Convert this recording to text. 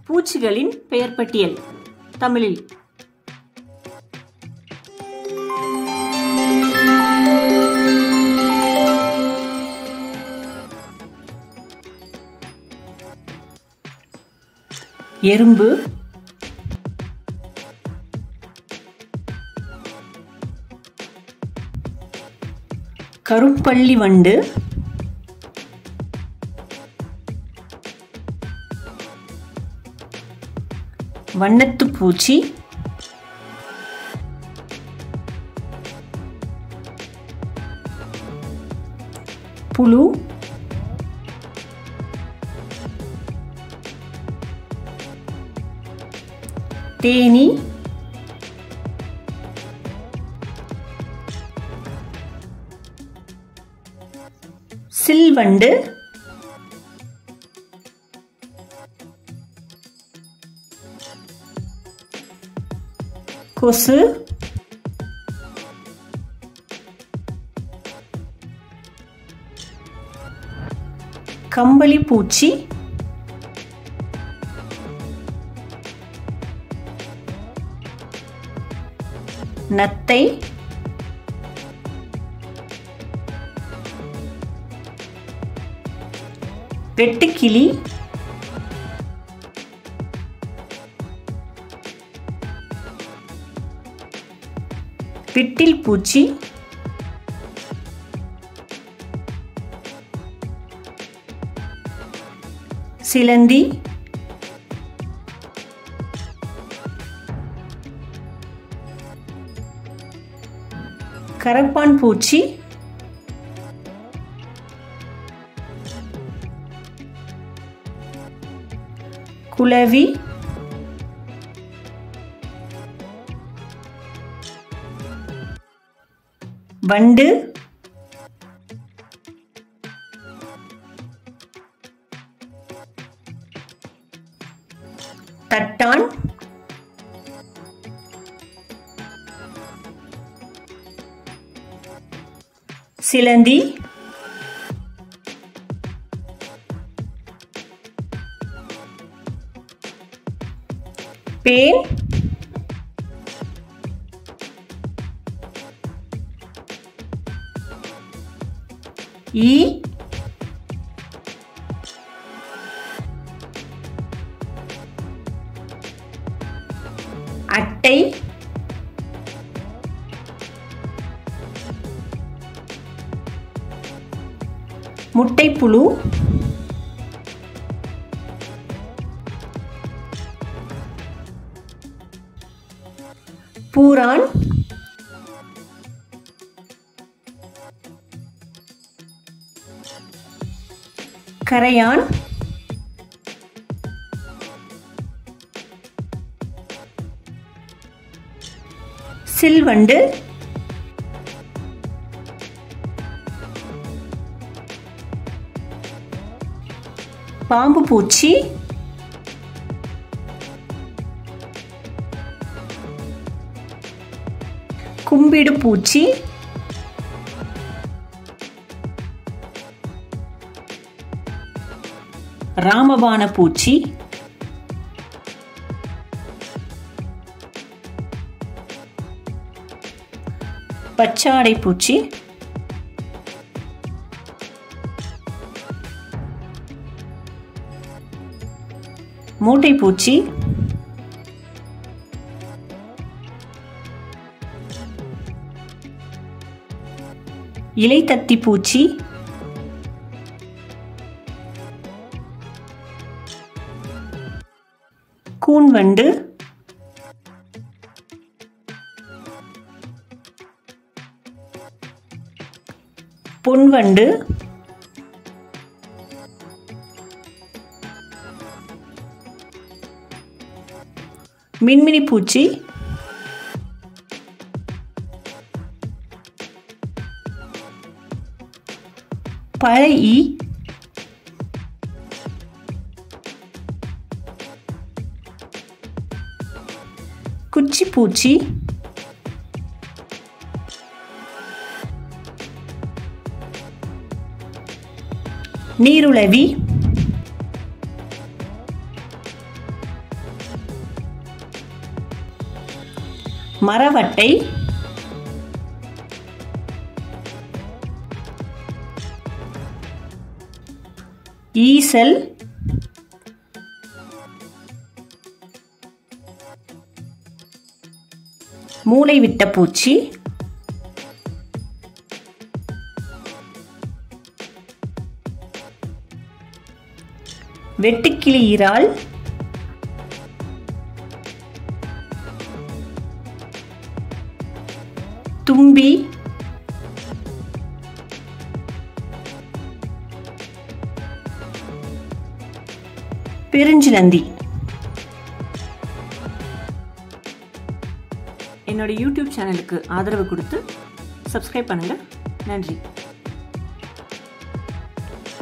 பூச்சிகளின் பெயர் பட்டியல் தமிழில் எறும்பு கரும்பள்ளி வண்டு வண்ணத்து பூச்சி புழு தேனி சில்வண்டு கொசு கம்பளி பூச்சி நத்தை வெட்டுக்கிளி விட்டில் பூச்சி சிலந்தி கரப்பான் பூச்சி குளவி வண்டு தட்டான் சிலந்தி பேன் ஈ அட்டை முட்டைப்புழு பூரான் கரையான் சில்வண்டு பாம்பு பூச்சி கும்பிடு பூச்சி ராமபான பூச்சி பச்சாடை பூச்சி மூட்டை பூச்சி இலை தத்தி பூச்சி கூன்வண்டு பொன்வண்டு மின்மினி பூச்சி பழையி குச்சி பூச்சி நீருளவி மரவட்டை ஈசல் மூளை விட்ட பூச்சி வெட்டுக்கிளி இறால் தும்பி பெருஞ்சிலந்தி என்னோட யூடியூப் சேனலுக்கு ஆதரவு கொடுத்து சப்ஸ்கிரைப் பண்ணுங்கள் நன்றி